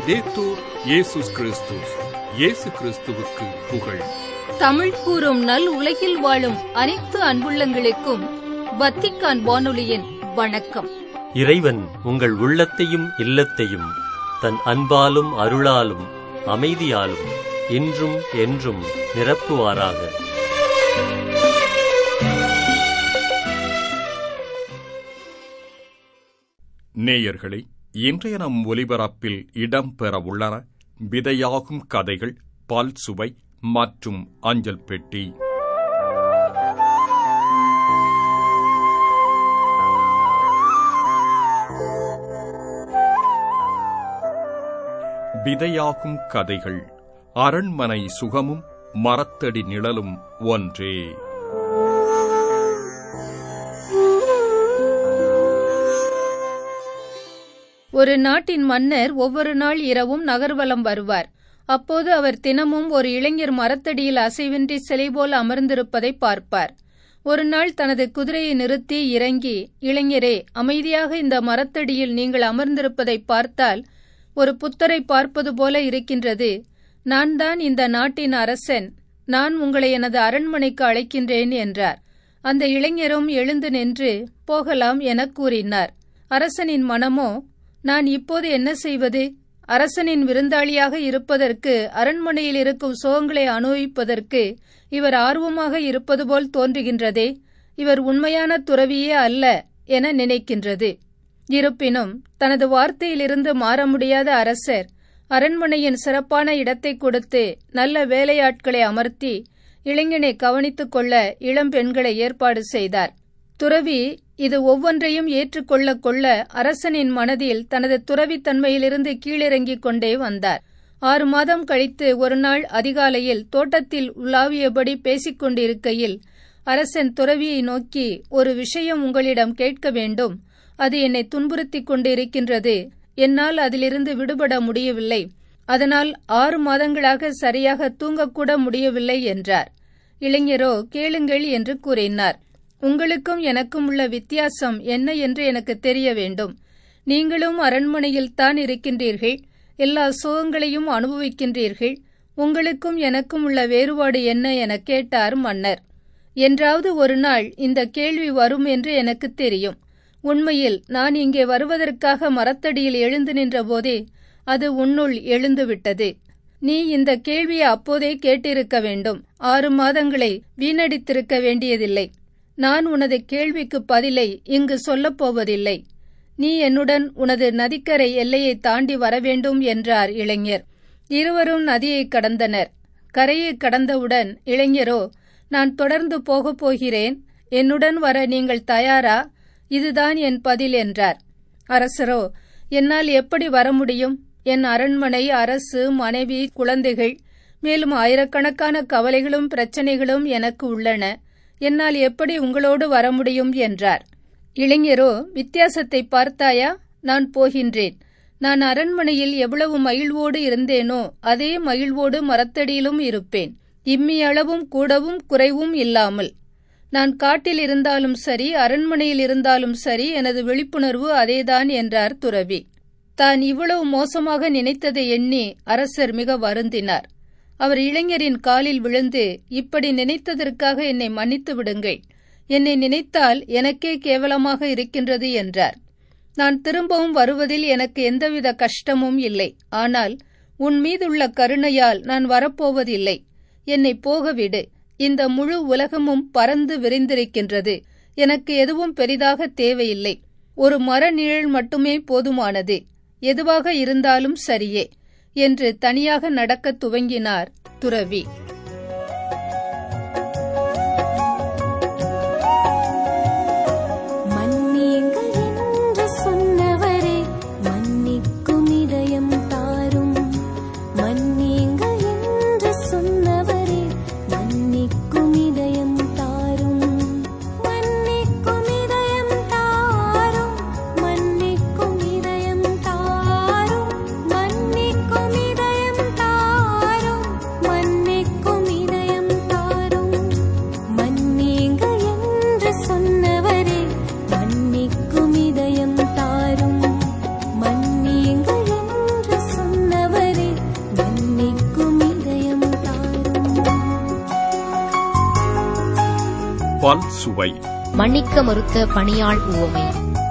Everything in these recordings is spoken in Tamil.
லவ்தேத்தூர் இயேசுஸ் கிறிஸ்துஸ் இயேசு கிறிஸ்துவுக்கு புகழ் தமிழ் கூறும் நல் உலகில் வாழும் அனைத்து அன்புள்ளங்களுக்கும் வத்திக்கான் வானொலியின் வணக்கம் இறைவன் உங்கள் உள்ளத்தையும் இல்லத்தையும் தன் அன்பாலும் அருளாலும் அமைதியாலும் இன்றும் என்றும் நிரப்புவாராக நேயர்களே இன்றைய நம் ஒலிபரப்பில் இடம்பெற உள்ளன விதையாகும் கதைகள் பால் சுவை மற்றும் அஞ்சல் பெட்டி விதையாகும் கதைகள் அரண்மனை சுகமும் மரத்தடி நிழலும் ஒன்றே ஒரு நாட்டின் மன்னர் ஒவ்வொரு நாள் இரவும் நகர்வலம் வருவார் அப்போது அவர் தினமும் ஒரு இளைஞர் மரத்தடியில் அசைவின்றி சிலை போல் அமர்ந்திருப்பதை பார்ப்பார் ஒரு நாள் தனது குதிரையை நிறுத்தி இறங்கி இளைஞரே அமைதியாக இந்த மரத்தடியில் நீங்கள் அமர்ந்திருப்பதை பார்த்தால் ஒரு புத்தரை பார்ப்பது போல இருக்கின்றது நான் தான் இந்த நாட்டின் அரசன் நான் உங்களை எனது அரண்மனைக்கு அழைக்கின்றேன் என்றார் அந்த இளைஞரும் எழுந்து நின்று போகலாம் எனக் கூறினார் அரசனின் மனமோ நான் இப்போது என்ன செய்வது அரசனின் விருந்தாளியாக இருப்பதற்கு அரண்மனையில் இருக்கும் சுகங்களை அனுபவிப்பதற்கு இவர் ஆர்வமாக இருப்பது போல் தோன்றுகின்றதே இவர் உண்மையான துறவியே அல்ல என நினைக்கின்றது இருப்பினும் தனது வார்த்தையிலிருந்து மாற முடியாத அரசர் அரண்மனையின் சிறப்பான இடத்தை கொடுத்து நல்ல வேலையாட்களை அமர்த்தி இளைஞனை கவனித்துக் கொள்ள இளம் பெண்களை ஏற்பாடு செய்தார் துறவி இது ஒவ்வொன்றையும் ஏற்றுக்கொள்ள கொள்ள அரசனின் மனதில் தனது துறவித்தன்மையிலிருந்து கீழிறங்கிக் கொண்டே வந்தார் ஆறு மாதம் கழித்து ஒரு நாள் அதிகாலையில் தோட்டத்தில் உலாவியபடி பேசிக் கொண்டிருக்கையில் அரசன் துறவியை நோக்கி ஒரு விஷயம் உங்களிடம் கேட்க வேண்டும் அது என்னை துன்புறுத்திக் கொண்டிருக்கின்றது என்னால் அதிலிருந்து விடுபட முடியவில்லை அதனால் ஆறு மாதங்களாக சரியாக தூங்கக்கூட முடியவில்லை என்றார் இளைஞரோ கேளுங்கள் என்று கூறினார் உங்களுக்கும் எனக்கும் உள்ள வித்தியாசம் என்ன என்று எனக்கு தெரிய வேண்டும் நீங்களும் அரண்மனையில் தான் இருக்கின்றீர்கள் எல்லா சுகங்களையும் அனுபவிக்கின்றீர்கள் உங்களுக்கும் எனக்கும் உள்ள வேறுபாடு என்ன என கேட்டார் மன்னர் என்றாவது ஒரு நாள் இந்த கேள்வி வரும் என்று எனக்கு தெரியும் உண்மையில் நான் இங்கே வருவதற்காக மரத்தடியில் எழுந்து நின்றபோதே அது உன்னுள் எழுந்துவிட்டது நீ இந்த கேள்வியை அப்போதே கேட்டிருக்க வேண்டும் ஆறு மாதங்களை வீணடித்திருக்க வேண்டியதில்லை நான் உனது கேள்விக்கு பதிலை இங்கு சொல்லப் போவதில்லை நீ என்னுடன் உனது நதிக்கரை எல்லையை தாண்டி வரவேண்டும் என்றார் இளைஞர் இருவரும் நதியை கடந்தனர் கரையை கடந்தவுடன் இளைஞரோ நான் தொடர்ந்து போகப் போகிறேன் என்னுடன் வர நீங்கள் தயாரா இதுதான் என் பதில் என்றார் அரசரோ என்னால் எப்படி வர முடியும் என் அரண்மனை அரசு மனைவி குழந்தைகள் மேலும் ஆயிரக்கணக்கான கவலைகளும் பிரச்சனைகளும் எனக்கு உள்ளன என்னால் எப்படி உங்களோடு வர முடியும் என்றார் இளைஞரோ வித்தியாசத்தை பார்த்தாயா நான் போகின்றேன் நான் அரண்மனையில் எவ்வளவு மகிழ்வோடு இருந்தேனோ அதே மகிழ்வோடு மரத்தடியிலும் இருப்பேன் இம்மியளவும் கூடவும் குறைவும் இல்லாமல் நான் காட்டில் இருந்தாலும் சரி அரண்மனையில் இருந்தாலும் சரி எனது விழிப்புணர்வு அதேதான் என்றார் துறவி தான் இவ்வளவு மோசமாக நினைத்ததை எண்ணி அரசர் மிக வருந்தினார் அவர் இளைஞரின் காலில் விழுந்து இப்படி நினைத்ததற்காக என்னை மன்னித்து விடுங்கள் என்னை நினைத்தால் எனக்கே கேவலமாக இருக்கின்றது என்றார் நான் திரும்பவும் வருவதில் எனக்கு எந்தவித கஷ்டமும் இல்லை ஆனால் உன் மீதுள்ள கருணையால் நான் வரப்போவதில்லை என்னை போகவிடு இந்த முழு உலகமும் பறந்து விரிந்திருக்கின்றது எனக்கு எதுவும் பெரிதாக தேவையில்லை ஒரு மர நிழல் மட்டுமே போதுமானது எதுவாக இருந்தாலும் சரியே என்று தனியாக நடக்கத் துவங்கினார் துறவி மன்னியுங்கள் என்று சொன்னவரே மன்னிக்கும் இதயம் தாரும் மன்னியுங்கள் என்று சொன்னவரே மன்னிக்கும் இதயம் தாரும் மன்னிக்கும் இதயம் தாரும் மன்னிக்கும் இதயம் தாரும் மன்னிக்கும் இதயம் தாரும் மன்னிக்கும் பல் சுவை மன்னிக்க மறுத்த பணியாள் உவமை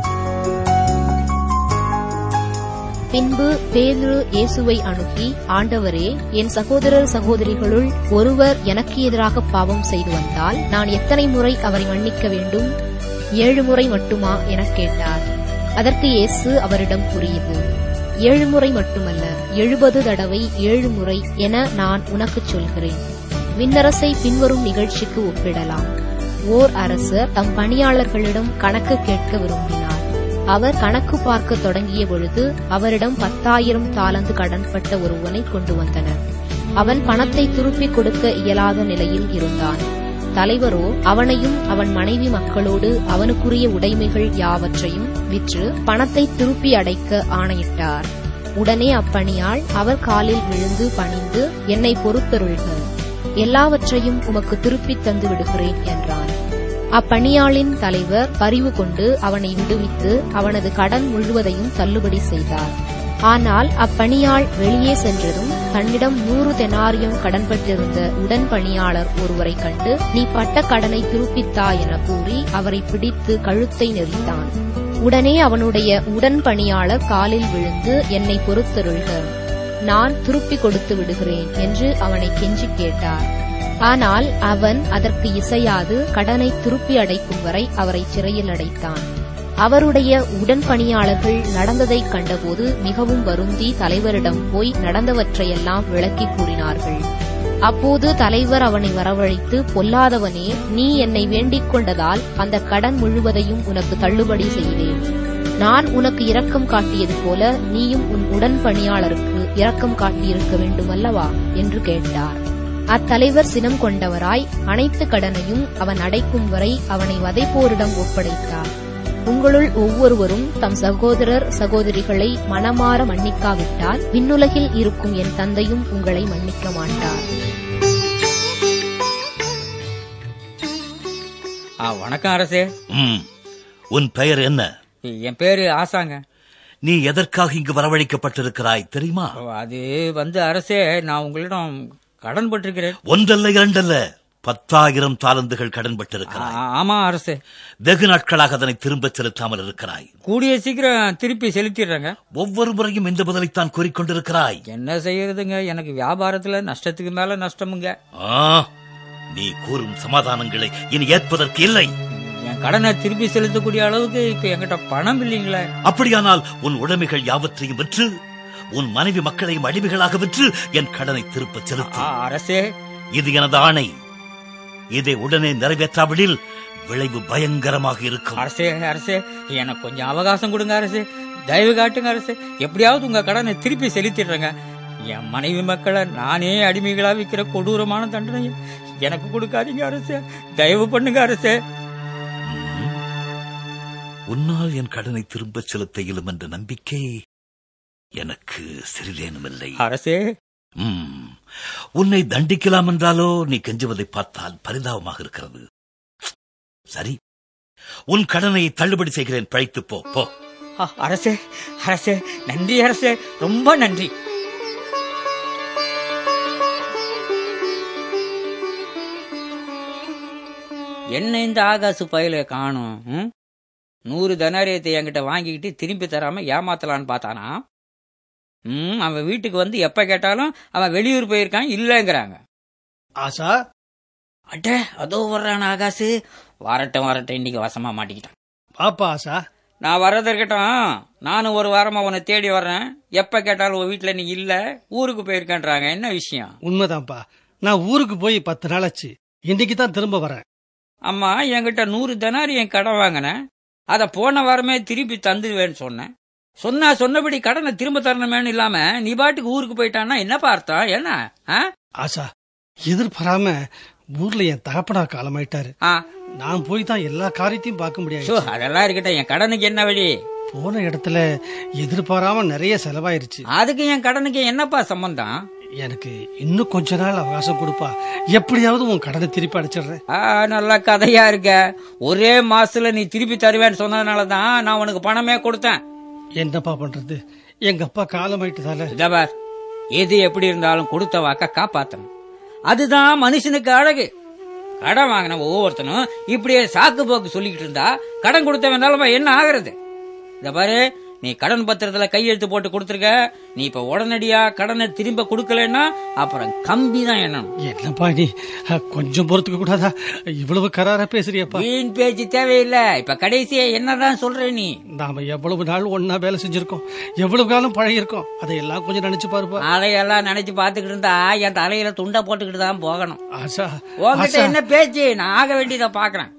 பின்பு பேதுரு இயேசுவை அணுகி ஆண்டவரே என் சகோதரர் சகோதரிகளுள் ஒருவர் எனக்கு எதிராக பாவம் செய்து வந்தால் நான் எத்தனை முறை அவரை மன்னிக்க வேண்டும் ஏழு முறை மட்டுமா எனக் கேட்டார் அதற்கு இயேசு அவரிடம் கூறியது ஏழு முறை மட்டுமல்ல எழுபது தடவை ஏழு முறை என நான் உனக்குச் சொல்கிறேன் விண்ணரசை பின்வரும் நிகழ்ச்சிக்கு ஒப்பிடலாம் ஓர் அரசர் தம் பணியாளர்களிடம் கணக்கு கேட்க விரும்பினார் அவர் கணக்கு பார்க்க தொடங்கிய பொழுது அவரிடம் பத்தாயிரம் தாலந்து கடன்பட்ட ஒருவனை கொண்டு வந்தனர் அவன் பணத்தை திருப்பிக் கொடுக்க இயலாத நிலையில் இருந்தான் தலைவரோ அவனையும் அவன் மனைவி மக்களோடு அவனுக்குரிய உடைமைகள் யாவற்றையும் விற்று பணத்தை திருப்பி அடைக்க ஆணையிட்டார் உடனே அப்பணியாள் அவர் காலில் விழுந்து பணிந்து என்னை பொறுத்தருள்க எல்லாவற்றையும் உமக்கு திருப்பித் தந்து விடுகிறேன் என்றான் அப்பணியாளின் தலைவர் பரிவு கொண்டு அவனை விடுவித்து அவனது கடன் முழுவதையும் தள்ளுபடி செய்தார் ஆனால் அப்பணியாள் வெளியே சென்றதும் தன்னிடம் நூறு தெனாரியம் கடன்பட்டிருந்த உடன் பணியாளர் ஒருவரை கண்டு நீ பட்ட கடனை திருப்பித்தா என கூறி அவரை பிடித்து கழுத்தை நெறித்தான் உடனே அவனுடைய உடன் பணியாளர் காலில் விழுந்து என்னை பொறுத்தருள்க நான் திருப்பிக் கொடுத்து விடுகிறேன் என்று அவனை கெஞ்சி கேட்டார் ஆனால் அவன் அதற்கு இசையாது கடனை திருப்பி அடைக்கும் வரை அவரை சிறையில் அடைத்தான் அவருடைய உடன் பணியாளர்கள் நடந்ததைக் கண்டபோது மிகவும் வருந்தி தலைவரிடம் போய் நடந்தவற்றையெல்லாம் விளக்கிக் கூறினார்கள் அப்போது தலைவர் அவனை வரவழைத்து பொல்லாதவனே நீ என்னை வேண்டிக் கொண்டதால் அந்த கடன் முழுவதையும் உனக்கு தள்ளுபடி செய்தேன் நான் உனக்கு இரக்கம் காட்டியது போல நீயும் உன் உடன் பணியாளருக்கு இரக்கம் காட்டியிருக்க வேண்டுமல்லவா என்று கேட்டார் அத்தலைவர் சினம் கொண்டவராய் அனைத்து கடனையும் அவன் அடைக்கும் வரை அவனை வதைப்போரிடம் ஒப்படைத்தார் உங்களுள் ஒவ்வொருவரும் தம் சகோதரர் சகோதரிகளை மனமாற மன்னிக்காவிட்டால் விண்ணுலகில் இருக்கும் என் தந்தையும் உங்களை மன்னிக்க மாட்டார் ஆ வணக்கம் அரசே ம் உன் பெயர் என்ன என் பேரு ஆசாங்க நீ எதற்காக இங்கு வரவழைக்கப்பட்டிருக்கிறாய் தெரியுமா ஓ, அது வந்து அரசே நான் உங்களிடம் கடன் பட்டிருக்கிறேன் ஒன்றல்ல இரண்டல்ல பத்தாயிரம் தாளந்துகள் கடன்பட்டிருக்கிறாய் ஆ, ஆமா அரசே வெகு நாட்களாக அதனை திரும்பச் செலுத்தாமல் இருக்கிறாய் கூடிய சீக்கிரம் திருப்பி செலுத்திடுறேங்க ஒவ்வொரு முறையும் இந்த பதிலைத்தான் கூறிக்கொண்டிருக்கிறாய் என்ன செய்யறதுங்க எனக்கு வியாபாரத்துல நஷ்டத்துக்கு மேல நஷ்டமுங்க ஆ, நீ கூறும் சமாதானங்களை இனி ஏற்பதற்கு இல்லை என் கடனை திருப்பி செலுத்தக்கூடிய அளவுக்கு இப்ப என்கிட்ட பணம் இல்லைங்களே அப்படியானால் உன் உடைமைகள் யாவற்றையும் விற்று உன் மனைவி மக்களையும் அடிமைகளாக விற்று என் கடனை திருப்பச் ஆ, செலுத்து அரசே இது எனது ஆணை இதை உடனே நிறைவேற்றாவிடில் விளைவு பயங்கரமாக இருக்கும் அரசே அரசே எனக்கு கொஞ்சம் அவகாசம் கொடுங்க அரசே தயவு காட்டுங்க அரசே எப்படியாவது உங்க கடனை திருப்பி செலுத்திடுறேங்க என் மனைவி மக்களை நானே அடிமைகளா விற்கிற கொடூரமான தண்டனை எனக்கு கொடுக்காதீங்க அரசே தயவு பண்ணுங்க அரசே ம்ம். உன்னால் என் கடனை திரும்பச் செலுத்த இயலும் என்ற நம்பிக்கை எனக்கு சிறிதேனும் இல்லை அரசே ம். உன்னை தண்டிக்கலாம் என்றாலோ நீ கெஞ்சுவதை பார்த்தால் பரிதாபமாக இருக்கிறது சரி உன் கடனை தள்ளுபடி செய்கிறேன் பழைத்துப் போ போ அ, அரசே அரசே நன்றி அரசே ரொம்ப நன்றி என்ன இந்த ஆகாசு பயில காணும் ம்? நூறு தனாரியத்தை என்கிட்ட வாங்கிக்கிட்டு திரும்பி தராம ஏமாத்தலான்னு பார்த்தானா ம் அவன் வீட்டுக்கு வந்து எப்ப கேட்டாலும் அவன் வெளியூர் போயிருக்கான் இல்லங்கிறாங்க ஆசா அட அதோ வர்றான் ஆகாசு வரட்டும் வரட்டும் இன்னைக்கு வசமா மாட்டிக்கிட்டான் பாப்பா ஆசா நான் வர்றது இருக்கட்டும் நானும் ஒரு வாரமா உன்னை தேடி வர்றேன் எப்ப கேட்டாலும் உன் வீட்டுல நீ இல்ல ஊருக்கு போயிருக்கேன்றாங்க என்ன விஷயம் உண்மைதான்ப்பா நான் ஊருக்கு போய் பத்து நாள் ஆச்சு இன்னைக்கு தான் திரும்ப வரேன் அம்மா என்கிட்ட நூறு தினாரி என் கடன் வாங்கினேன் அத போன வாரமே திருப்பி தந்துடுவேன்னு சொன்னேன் சொன்னா சொன்னபடி கடனை திரும்ப தரணுமேனு இல்லாம நீ பாட்டுக்கு ஊருக்கு போயிட்டான்னா என்னப்பா அர்த்தம் என்ன ஆ? ஆசா எதிர்பாராம ஊர்ல என் தகப்பனா காலமாயிட்டாரு ஆ நான் போய் தான் எல்லா காரியத்தையும் பார்க்க சோ, முடியாது அதெல்லாம் இருக்கட்டும் என் கடனுக்கு என்ன வழி போன இடத்துல எதிர்பாராம நிறைய செலவாயிருச்சு அதுக்கு என் கடனுக்கு என்னப்பா சம்பந்தம் எனக்கு இன்னும் கொஞ்ச நாள் அவகாசம் கொடுப்பா எப்படியாவது உன் கடனை திருப்பி அடைச்சிடுறேன் ஆ நல்ல கதையா இருக்க ஒரே மாசத்துல நீ திருப்பி தருவேன்னு சொன்னதுனால தான் நான் உனக்கு பணமே கொடுத்தேன் என்னப்பா பண்றது எங்க அப்பா காலமாயிட்டதால இதபார் எது எப்படி இருந்தாலும் கொடுத்த வாக்க காப்பாத்தணும் அதுதான் மனுஷனுக்கு அழகு கடன் வாங்கின ஒவ்வொருத்தனும் இப்படியே சாக்கு போக்கு சொல்லிக்கிட்டு இருந்தா கடன் கொடுத்தவன் நிலைமை என்ன ஆகுறது இந்த பாரு நீ கடன் பத்திரத்துல கையெழுத்து போட்டு கொடுத்துருக்க நீ இப்ப உடனடியா கடனை திரும்ப கொடுக்கலன்னா அப்புறம் கம்பி தான் எண்ணணும் என்னப்பா நீ அஹ், கொஞ்சம் பொறுத்துக்க கூடாதா இவ்வளவு கராரா பேசுறியப்பா வீண் பேச்சு தேவையில்லை இப்ப கடைசியா என்னதான் சொல்ற நீ நாம எவ்வளவு நாள் ஒன்னா வேலை செஞ்சிருக்கோம் எவ்வளவு காலம் பழகிருக்கோம் அதையெல்லாம் கொஞ்சம் நினைச்சு பாருப்பா அதையெல்லாம் நினைச்சு பாத்துக்கிட்டு இருந்தா என் தலையில துண்டை போட்டுக்கிட்டு தான் போகணும் ஆஷா உன்கிட்ட ஆஷா என்ன பேச்சு நான் ஆக வேண்டியதை பாக்குறேன்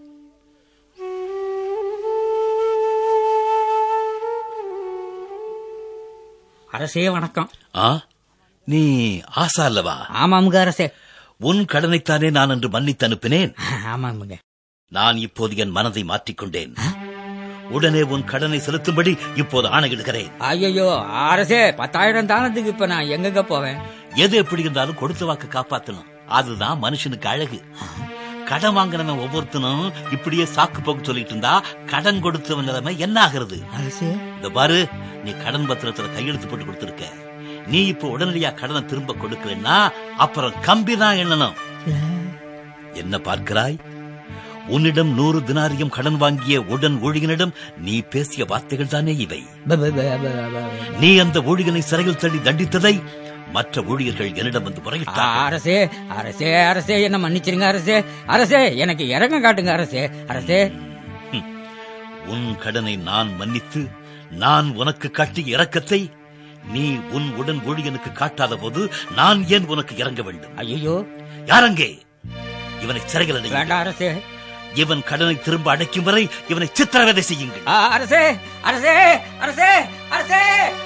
அரசே வணக்கம் ஆ நீ ஆசா அல்லவா ஆமாமுங்க அரசே உன் கடனைத்தானே நான் அன்று மன்னித்து அனுப்பினேன் ஆமாமுங்க நான் இப்போது என் மனதை மாற்றிக்கொண்டேன் உடனே உன் கடனை செலுத்தும்படி இப்போது ஆணையிடுகிறேன் ஐயோ அரசே பத்தாயிரம் தானத்துக்கு இப்ப நான் எங்கெங்க போவேன் எது எப்படி இருந்தாலும் கொடுத்த வாக்கு காப்பாத்தணும் அதுதான் மனுஷனுக்கு அழகு கடன் வாங்கினவன் ஒவ்வொருத்தனும் இப்படியே சாக்கு போக்கு சொல்லிட்டு இருந்தா கடன் கொடுத்தவன் நிலைமை என்ன ஆகிறது அரசே இந்த பாரு நீ கடன் பத்திரத்துல கையெழுத்து போட்டு கொடுத்திருக்க நீ இப்ப உடனடியா கடனை திரும்ப கொடுக்கலன்னா அப்புறம் கம்பி தான் எண்ணணும் என்ன பார்க்கிறாய் உன்னிடம் நூறு தினாரியம் கடன் வாங்கிய உடன் ஊழியனிடம் நீ பேசிய வார்த்தைகள் தானே இவை ப- ப- ப- ப- ப- நீ அந்த ஊழியனை சிறையில் தள்ளி தண்டித்ததை மற்ற ஊழியர்கள் என்னிடம் வந்து ஆ, முறையிட்டார்கள் அரசே அரசே அரசே என்ன மன்னிச்சிருங்க அரசே அரசே எனக்கு இறக்கம் காட்டுங்க அரசே அரசே உன் கடனை நான் மன்னித்து நான் உனக்கு காட்டிய இரக்கத்தை நீ உன் உடன் ஊழியனுக்கு காட்டாத போது நான் ஏன் உனக்கு இறங்க வேண்டும் ஐயோ யாரங்கே இவனை சிறையில் அடையுங்கள். வேண்டாம் அரசே இவன் கடனை திரும்ப அடைக்கும் வரை இவனை சித்திரவதை செய்யுங்கள் ஆ, அரசே அரசே அரசே அரசே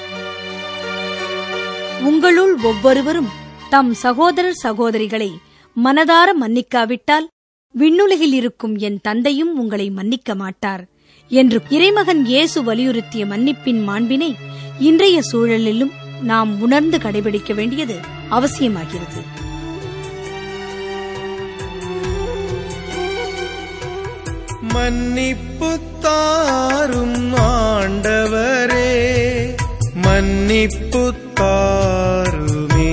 உங்களுள் ஒவ்வொருவரும் தம் சகோதரர் சகோதரிகளை மனதார மன்னிக்காவிட்டால் விண்ணுலகில் இருக்கும் என் தந்தையும் உங்களை மன்னிக்க மாட்டார் என்று இறைமகன் இயேசு வலியுறுத்திய மன்னிப்பின் மாண்பினை இன்றைய சூழலிலும் நாம் உணர்ந்து கடைபிடிக்க வேண்டியது அவசியமாகிறது மன்னிப்பு தாரும் ஆண்டவரே மன்னிப்பு தாருமே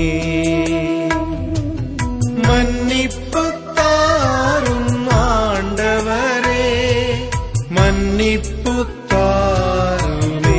மன்னிப்பு தாரும் ஆண்டவரே மன்னிப்பு தாருமே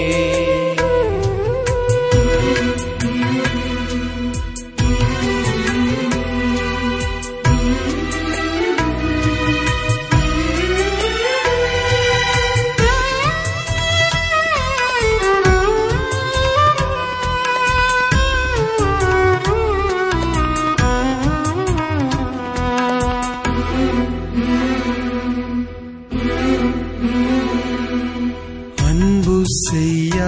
அன்பு செய்யா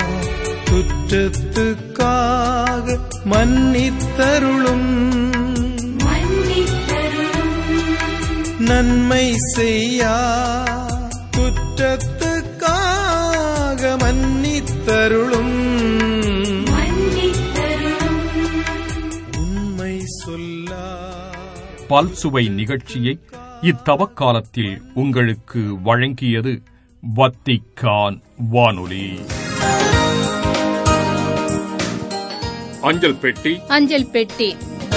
குற்றத்துக்காக மன்னித்தருளும் நன்மை செய்யா குற்றத்துக்காக மன்னித்தருளும் உண்மை சொல்லா பல்சுவை நிகழ்ச்சியை இத்தவக்காலத்தில் உங்களுக்கு வழங்கியது வத்திக்கான் வானொலி அஞ்சல் பெட்டி அஞ்சல் பெட்டி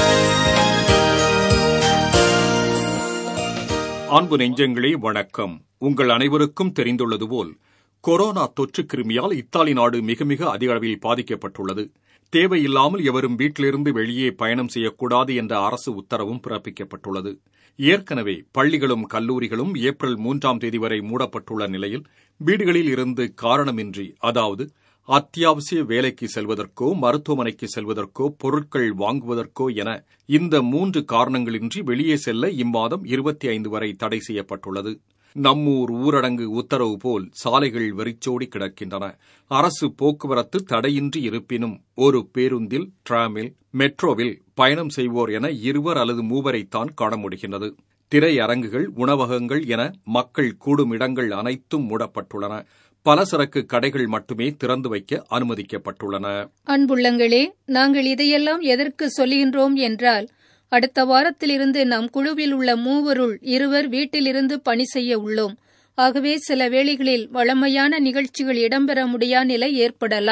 அன்பு நெஞ்சங்களே வணக்கம் உங்கள் அனைவருக்கும் தெரிந்துள்ளது போல் கொரோனா தொற்று கிருமியால் இத்தாலி நாடு மிக மிக அதிக அளவில் பாதிக்கப்பட்டுள்ளது தேவையில்லாமல் எவரும் வீட்டிலிருந்து வெளியே பயணம் செய்யக்கூடாது என்ற அரசு உத்தரவும் பிறப்பிக்கப்பட்டுள்ளது ஏற்கனவே பள்ளிகளும் கல்லூரிகளும் ஏப்ரல் மூன்றாம் தேதி வரை மூடப்பட்டுள்ள நிலையில் வீடுகளில் இருந்து காரணமின்றி அதாவது அத்தியாவசிய வேலைக்கு செல்வதற்கோ மருத்துவமனைக்கு செல்வதற்கோ பொருட்கள் வாங்குவதற்கோ என இந்த மூன்று காரணங்களின்றி வெளியே செல்ல இம்மாதம் இருபத்தி ஐந்து வரை தடை செய்யப்பட்டுள்ளது நம்மூர் ஊரடங்கு உத்தரவு போல் சாலைகள் வெறிச்சோடி கிடக்கின்றன அரசு போக்குவரத்து தடையின்றி இருப்பினும் ஒரு பேருந்தில் டிராமில் மெட்ரோவில் பயணம் செய்வோர் என இருவர் அல்லது மூவரைத்தான் காண முடிகின்றது திரையரங்குகள் உணவகங்கள் என மக்கள் கூடும் இடங்கள் அனைத்தும் மூடப்பட்டுள்ளன பலசரக்கு கடைகள் மட்டுமே திறந்து வைக்க அனுமதிக்கப்பட்டுள்ளன அன்புள்ளங்களே நாங்கள் இதையெல்லாம் எதற்கு சொல்லுகின்றோம் என்றால் அடுத்த வாரத்திலிருந்து நம் குழுவில் உள்ள மூவருள் இருவர் வீட்டிலிருந்து பணி செய்ய உள்ளோம் ஆகவே சில வேளைகளில் வழமையான நிகழ்ச்சிகள் இடம்பெற முடியா நிலை ஏற்படலாம்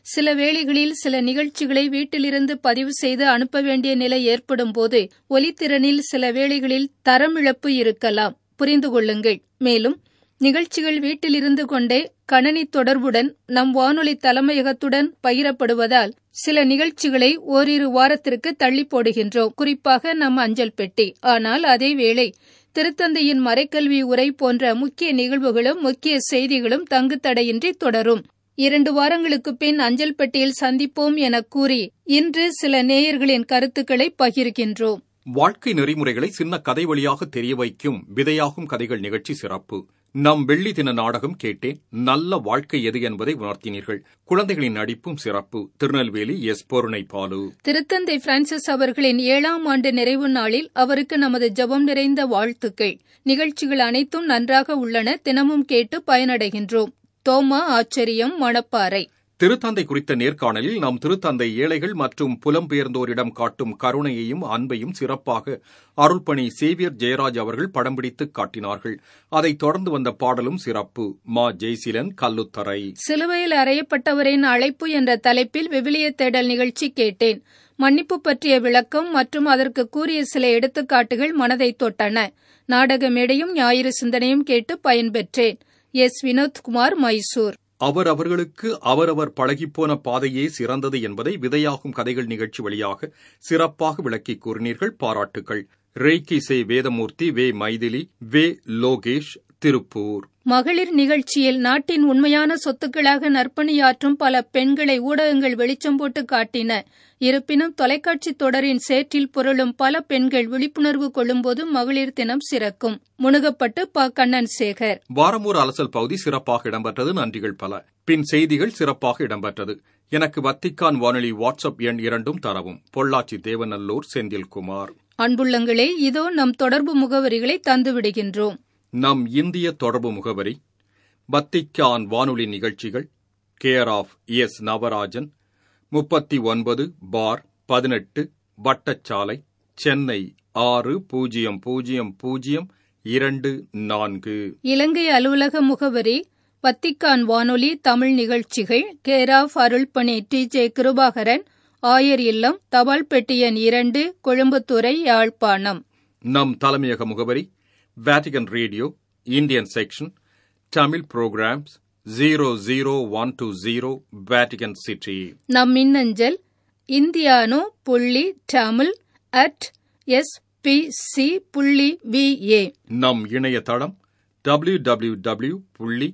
சில வேளைகளில் சில நிகழ்ச்சிகளை வீட்டிலிருந்து பதிவு செய்து அனுப்ப வேண்டிய நிலை ஏற்படும் போது ஒலித்திறனில் சில வேளைகளில் தரமிழப்பு இருக்கலாம் புரிந்து கொள்ளுங்கள் மேலும் நிகழ்ச்சிகள் வீட்டிலிருந்து கொண்டே கணனி தொடர்புடன் நம் வானொலி தலைமையகத்துடன் பகிரப்படுவதால் சில நிகழ்ச்சிகளை ஓரிரு வாரத்திற்கு தள்ளி போடுகின்றோம் குறிப்பாக நம் அஞ்சல் பெட்டி ஆனால் அதே வேளை திருத்தந்தையின் மறைக்கல்வி உரை போன்ற முக்கிய நிகழ்வுகளும் முக்கிய செய்திகளும் தங்குத்தடையின்றி தொடரும் இரண்டு வாரங்களுக்கு பின் அஞ்சல் பெட்டியில் சந்திப்போம் என கூறி இன்று சில நேயர்களின் கருத்துக்களை பகிர்கின்றோம் வாழ்க்கை நெறிமுறைகளை சின்ன கதை வழியாக தெரிய வைக்கும் விதையாகும் கதைகள் நிகழ்ச்சி சிறப்பு நம் வெள்ளி தின நாடகம் கேட்டேன் நல்ல வாழ்க்கை எது என்பதை உணர்த்தினீர்கள் குழந்தைகளின் நடிப்பும் சிறப்பு திருநெல்வேலி எஸ் பொருணை பாலு திருத்தந்தை பிரான்சிஸ் அவர்களின் ஏழாம் ஆண்டு நிறைவு நாளில் அவருக்கு நமது ஜெபம் நிறைந்த வாழ்த்துக்கள் நிகழ்ச்சிகள் அனைத்தும் நன்றாக உள்ளன தினமும் கேட்டு பயனடைகின்றோம் தோமா ஆச்சரியம் மணப்பாறை திருத்தந்தை குறித்த நேர்காணலில் நாம் திருத்தந்தை ஏழைகள் மற்றும் புலம்பெயர்ந்தோரிடம் காட்டும் கருணையையும் அன்பையும் சிறப்பாக அருள்பணி சேவியர் ஜெயராஜ் அவர்கள் படம் பிடித்து காட்டினார்கள் அதைத் தொடர்ந்து வந்த பாடலும் சிறப்பு மா ஜெய்சிலன் கல்லுத்தரை சிலுவையில் அறையப்பட்டவரின் அழைப்பு என்ற தலைப்பில் விவிலிய தேடல் நிகழ்ச்சி கேட்டேன் மன்னிப்பு பற்றிய விளக்கம் மற்றும் அதற்கு கூறிய சில எடுத்துக்காட்டுகள் மனதை தொட்டன நாடக மேடையும் ஞாயிறு சிந்தனையும் கேட்டு பயன்பெற்றேன் எஸ் வினோத்குமார் மைசூர் அவர் அவர்களுக்கு அவரவர் பழகிப்போன பாதையே சிறந்தது என்பதை விதையாகும் கதைகள் நிகழ்ச்சி வழியாக சிறப்பாக விளக்கி கூறினீர்கள் பாராட்டுகள் ரேக்கி சே வேதமூர்த்தி வே மைதிலி வே லோகேஷ் திருப்பூர் மகளிர் நிகழ்ச்சியில் நாட்டின் உண்மையான சொத்துக்களாக நற்பணியாற்றும் பல பெண்களை ஊடகங்கள் வெளிச்சம் போட்டு காட்டின இருப்பினும் தொலைக்காட்சி தொடரின் சேற்றில் புரளும் பல பெண்கள் விழிப்புணர்வு கொள்ளும்போது மகளிர் தினம் சிறக்கும் முணுகப்பட்டு ப கண்ணன் சேகர் வாரமூர் அலசல் பகுதி சிறப்பாக இடம்பெற்றது நன்றிகள் பல பின் செய்திகள் சிறப்பாக இடம்பெற்றது எனக்கு வத்திக்கான் வானொலி வாட்ஸ்அப் எண் இரண்டும் தரவும் பொள்ளாச்சி தேவநல்லூர் செந்தில்குமார் அன்புள்ளங்களே இதோ நம் தொடர்பு முகவரிகளை தந்துவிடுகின்றோம் நம் இந்திய தொடர்பு முகவரி வத்திக்கான் வானொலி நிகழ்ச்சிகள் கேர் ஆஃப் எஸ் நவராஜன் முப்பத்தி ஒன்பது பார் பதினெட்டு வட்டச்சாலை சென்னை ஆறு பூஜ்ஜியம் பூஜ்ஜியம் பூஜ்ஜியம் இரண்டு நான்கு இலங்கை அலுவலக முகவரி வத்திக்கான் வானொலி தமிழ் நிகழ்ச்சிகள் கேர் ஆஃப் அருள்பணி டி ஜே கிருபாகரன் ஆயர் இல்லம் தபால் பெட்டி எண் இரண்டு கொழும்புத்துறை யாழ்ப்பாணம் நம் தலைமையக முகவரி Vatican radio Indian section Tamil programmes zero zero one two zero Vatican city நம் மின்னஞ்சல் இந்தியானோ புள்ளி Tamil at S P C புள்ளி வி ஏ நம் இணையதளம் டபிள்யூ டபிள்யூ டபிள்யூ புள்ளி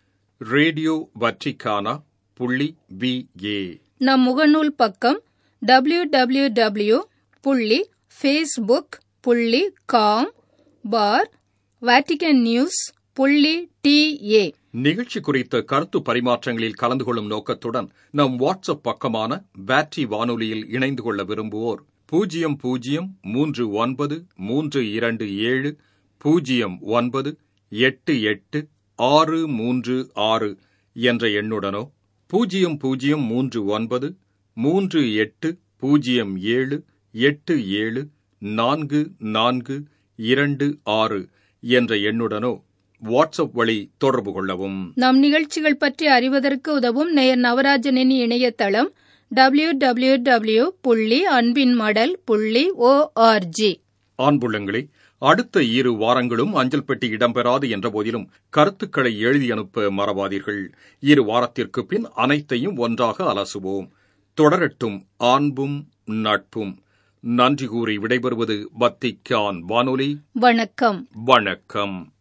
ரேடியோ வற்றிக்கானா புள்ளி வி ஏ நம் முகநூல் பக்கம் டபிள்யூ டபிள்யூ டபிள்யூ புள்ளி ஃபேஸ்புக் புள்ளி காம் பார் வேட்டிகன் நியூஸ் புள்ளி டி ஏ நிகழ்ச்சி குறித்த கருத்து பரிமாற்றங்களில் கலந்து கொள்ளும் நோக்கத்துடன் நம் வாட்ஸ்அப் பக்கமான பேட்டரி வானொலியில் இணைந்து கொள்ள விரும்புவோர் பூஜ்ஜியம் பூஜ்ஜியம் மூன்று ஒன்பது மூன்று இரண்டு ஏழு பூஜ்ஜியம் ஒன்பது எட்டு எட்டு ஆறு மூன்று ஆறு என்ற எண்ணுடனோ பூஜ்ஜியம் பூஜ்ஜியம் மூன்று ஒன்பது மூன்று எட்டு பூஜ்ஜியம் ஏழு எட்டு ஏழு நான்கு நான்கு இரண்டு ஆறு என்ற எண்ணுடனோ வாட்ஸ்அப் வழி தொடர்பு கொள்ளவும் நம் நிகழ்ச்சிகள் பற்றி அறிவதற்கு உதவும் நேயர் நவராஜனின் இணையதளம் டபிள்யூ டபிள்யூ டபிள்யூ புள்ளி அன்பின் மடல் புள்ளி ஓஆர்ஜி ஆண்புள்ளங்களே அடுத்த இரு வாரங்களும் அஞ்சல் பெட்டி இடம்பெறாது என்ற போதிலும் கருத்துக்களை எழுதி அனுப்ப மறவாதீர்கள் இரு வாரத்திற்கு பின் அனைத்தையும் ஒன்றாக அலசுவோம் தொடரட்டும் அன்பும் நட்பும் நன்றி கூறி விடைபெறுவது பத்திக்கான் வானொலி வணக்கம் வணக்கம்